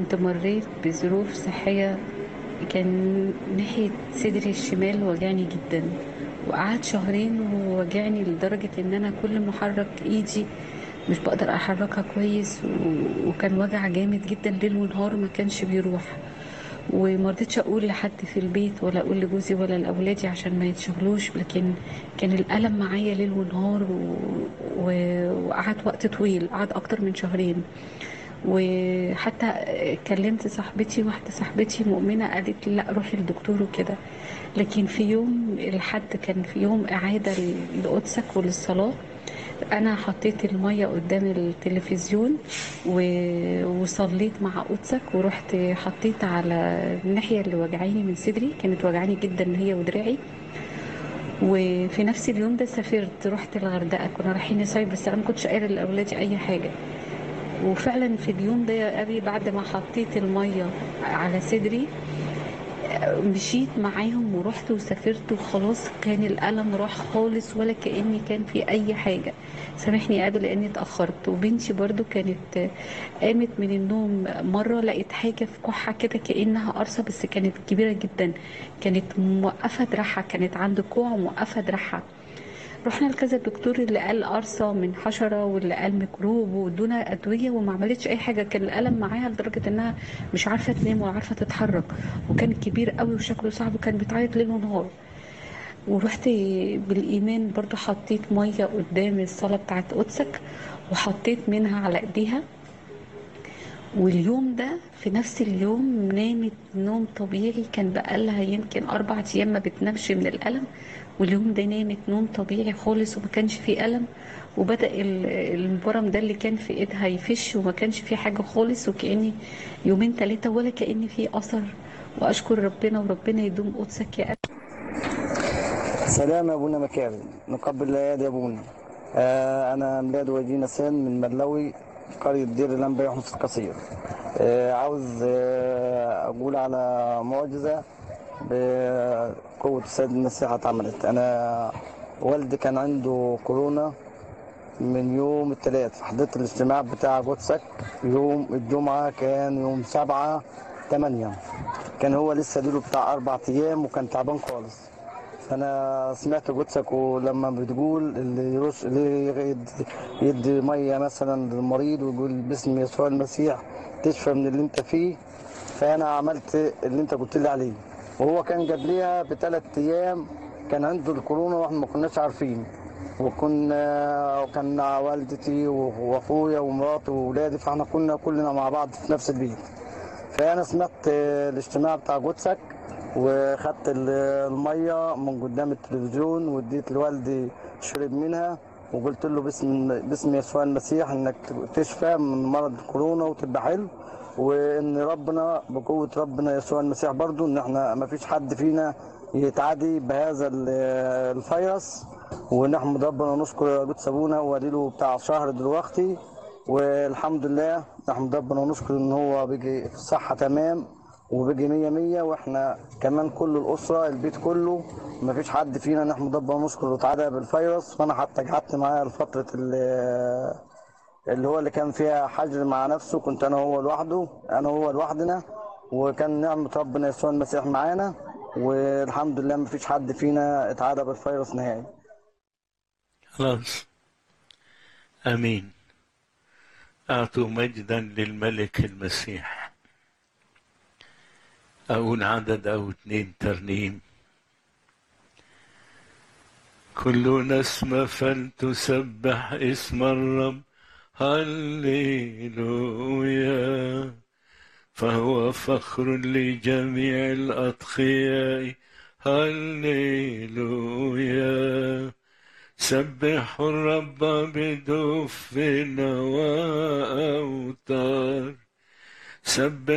كنت مريت بظروف صحية كان ناحية صدري الشمال وجعني جدا وقعدت شهرين ووجعني لدرجة ان انا كل ما احرك ايدي مش بقدر احركها كويس و- وكان وجع جامد جدا ليل ونهار ما كانش بيروح ومرضتش اقول لحد في البيت ولا اقول لجوزي ولا لاولادي عشان ما يتشغلوش لكن كان الالم معايا ليل ونهار و... و... وقعدت وقت طويل قعد اكتر من شهرين وحتى كلمت صاحبتي واحدة صاحبتي مؤمنة قالت لي لا روحي للدكتور وكده لكن في يوم الحد كان في يوم إعادة لقدسك وللصلاة أنا حطيت المية قدام التلفزيون و- وصليت مع قدسك ورحت حطيت على الناحية اللي وجعاني من صدري كانت وجعاني جدا هي ودراعي وفي نفس اليوم ده سافرت رحت الغردقة كنا رايحين نصيف بس أنا ما كنتش قايلة لأولادي أي حاجة وفعلا في اليوم ده يا أبي بعد ما حطيت المية على صدري مشيت معاهم ورحت وسافرت وخلاص كان الألم راح خالص ولا كأني كان في أي حاجة سامحني يا أبي لأني اتأخرت وبنتي برضو كانت قامت من النوم مرة لقيت حاجة في كحة كده كأنها قرصة بس كانت كبيرة جدا كانت موقفة دراعها كانت عند كوع موقفة دراعها رحنا لكذا دكتور اللي قال قرصة من حشرة واللي قال ميكروب وادونا أدوية وما عملتش أي حاجة كان الألم معاها لدرجة إنها مش عارفة تنام ولا عارفة تتحرك وكان كبير قوي وشكله صعب وكان بتعيط ليل ونهار ورحت بالإيمان برضو حطيت مية قدام الصلاة بتاعت قدسك وحطيت منها على إيديها واليوم ده في نفس اليوم نامت نوم طبيعي كان بقالها يمكن أربع أيام ما بتنامش من الألم واليوم ده نامت نوم طبيعي خالص وما كانش فيه ألم وبدأ ال- الورم ده اللي كان في ايدها يفش وما كانش فيه حاجة خالص وكأني يومين ثلاثة ولا كأني فيه أثر وأشكر ربنا وربنا يدوم قدسك يا أبي سلام يا ابونا مكارم نقبل الايادي يا ابونا آه انا ميلاد ودينا سان من ملاوي قرية دير الانبا يحمص القصير آه عاوز آه اقول على معجزة بقوة السيد المسيح اتعملت انا والدي كان عنده كورونا من يوم الثلاث حضرت الاجتماع بتاع جوتسك يوم الجمعة كان يوم سبعة تمانية كان هو لسه ديله بتاع أربع أيام وكان تعبان خالص فانا سمعت جثك ولما بتقول اللي يرش اللي يدي, يدي ميه مثلا للمريض ويقول باسم يسوع المسيح تشفى من اللي انت فيه فانا عملت اللي انت قلت لي عليه وهو كان قبليها بثلاث ايام كان عنده الكورونا واحنا ما كناش عارفين وكنا وكان مع والدتي واخويا ومراتي واولادي فاحنا كنا كلنا مع بعض في نفس البيت فانا سمعت الاجتماع بتاع جوتسك وخدت ال- الميه من قدام التلفزيون واديت لوالدي شرب منها وقلت له باسم باسم يسوع المسيح انك تشفى من مرض الكورونا وتبقى حلو وان ربنا بقوه ربنا يسوع المسيح برضو ان احنا ما فيش حد فينا يتعدي بهذا ال- الفيروس ونحمد ربنا ونشكر قدس ابونا واديله بتاع شهر دلوقتي والحمد لله نحمد ربنا ونشكر ان هو بيجي في صحه تمام وبيجي مية مية واحنا كمان كل الاسره البيت كله ما فيش حد فينا نحمد ربنا ونشكر اتعدى بالفيروس فانا حتى قعدت معاه لفتره ال- اللي هو اللي كان فيها حجر مع نفسه كنت انا هو لوحده انا هو لوحدنا وكان نعمه ربنا يسوع المسيح معانا والحمد لله ما فيش حد فينا اتعدى بالفيروس نهائي خلاص امين اعطوا مجدا للملك المسيح اقول عدد او اتنين ترنيم كل نسمة فلتسبح اسم الرب هللويا فهو فخر لجميع الأتقياء هللويا سبحوا الرب بدف وأوتار سبح